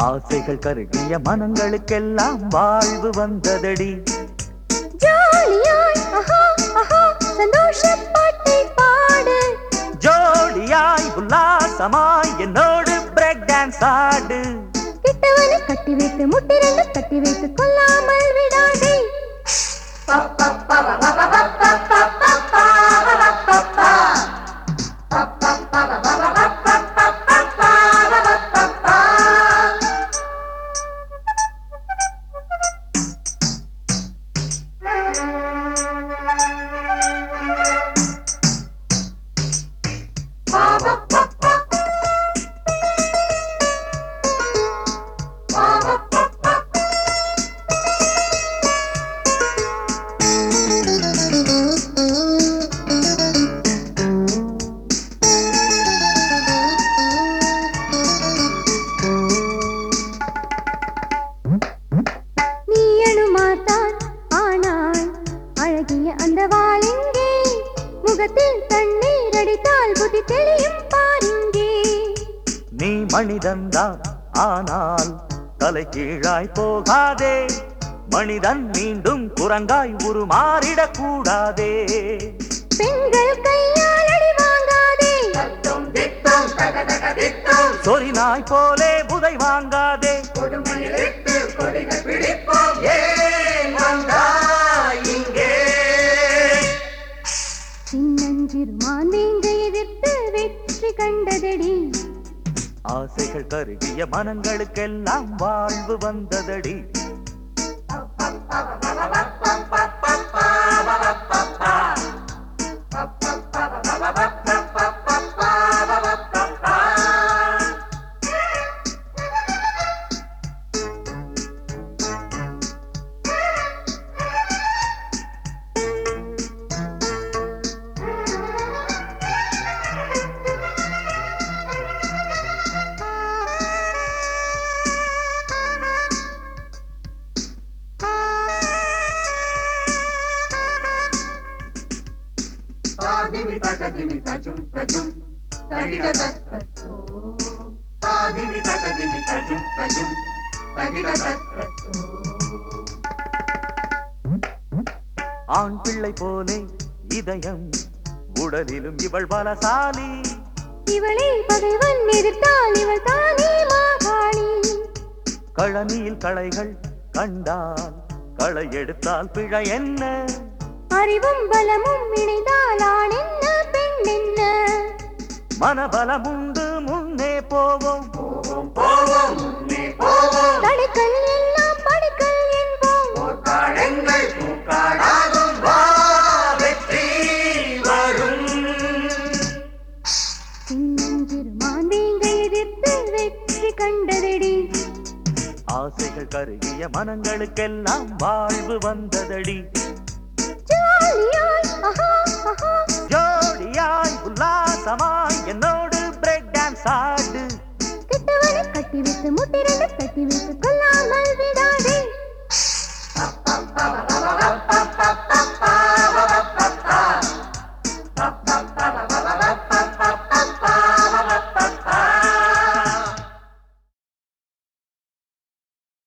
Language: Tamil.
ஆசைகள் கருகிய மனங்களுக்கெல்லாம் வாழ்வு வந்ததடி ஜாலியாய் ஆஹா ஆஹா சந்தோஷ பாட்டை பாடு ஜோடியாய் உல்லாசமாய் என்னோடு பிரேக் டான்ஸ் ஆடு கிட்டவனை கட்டி வைத்து முட்டிரண்டு கட்டி வைத்து கொல்லாமல் விடாதே நீ அணுமாத்தான் ஆனால் அழகிய அந்த வாளிங்கே முகத்தில் தண்ணீர் அடித்தால் புத்தி தெளியும் பாருங்கே நீ மனிதன்தான் ஆனால் தலை கீழாய் போகாதே மனிதன் மீண்டும் குரங்காய் உருமாறிடக் கூடாதே பெண்கள் கையால் அடி வாங்காதே சொரிநாய் போலே புதை வாங்காதே ஏன் வந்தாய் இங்கே? சின்னஞ்சிறு மாந்தீங்கை எதிர்த்து வெற்றி கண்டதடி ஆசைகள் கருகிய மனங்களுக்கெல்லாம் வாழ்வு வந்ததடி ஆண் பிள்ளை போலே இதயம் உடலிலும் இவள் பலசாலி இவளை பகைவன் எதிர்த்தால் இவள் தானே மாகாளி கழனியில் களைகள் கண்டால் களை எடுத்தால் பிழை என்ன அறிவும் பலமும் இணைந்தால் ஆண் என்ன பெண் என்ன மனபலம் உண்டு முன்னே போவோம் தடைக்கல் எல்லாம் படிக்கல் என்போம் வா, வெற்றி வரும் சின்னஞ்சிறு மாந்தீங்கை எதிர்த்து வெற்றி கண்டதடி ஆசைகள் கருகிய மனங்களுக்கெல்லாம் வாழ்வு வந்ததடி ஜாலியாய் ஆஹா ஆஹா ஜோடியாய் உல்லாசமாய் என்னோடு பிரேக் டான்ஸ் ஆடு கெட்டவனை கட்டி வைத்து முட்டிரண்டு கட்டி வைத்து கொல்லாமல் விடாதே